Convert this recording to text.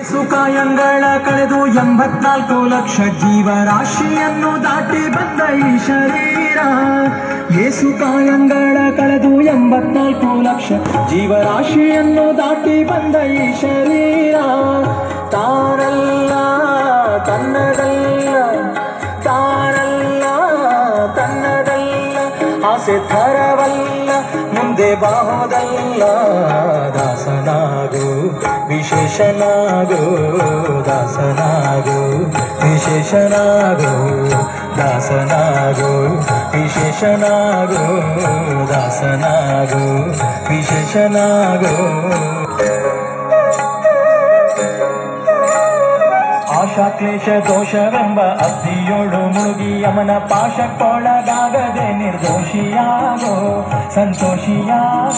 ಯೇಸು ಕಾಯಂಗಳ ಕಳೆದು ಎಂಬತ್ನಾಲ್ಕು ಲಕ್ಷ ಜೀವರಾಶಿಯನ್ನು ದಾಟಿ ಬಂದ ಈ ಶರೀರ ಯೇಸು ಕಾಯಂಗಳ ಕಳೆದು ಎಂಬತ್ನಾಲ್ಕು ಲಕ್ಷ ಜೀವರಾಶಿಯನ್ನು ದಾಟಿ ಬಂದ ಈ ಶರೀರ ತಾನಲ್ಲ ತನ್ನದಲ್ಲ ತಾನಲ್ಲ ತನ್ನದಲ್ಲ ಆಸೆ ಥರವಲ್ಲ ಮುಂದೆ ಬಾಹೋದಲ್ಲ ದಾಸನಾಗು ವಿಶೇಷನಾಗು ದಾಸನಾಗು ವಿಶೇಷನಾಗು ದಾಸನಾಗು ವಿಶೇಷನಾಗು ದಾಸನಾಗು ವಿಶೇಷನಾಗು ಆಶಾ ಕ್ಲೇಶ ದೋಷವೆಂಬ ಅಬ್ದಿಯೋಳು ಮುಳುಗಿ ಯಮನ ಪಾಶಕ್ಕೊಳಗಾಗದೆ ನಿರ್ದೋಷಿಯಾಗೋ ಸಂತೋಷಿಯಾಗೋ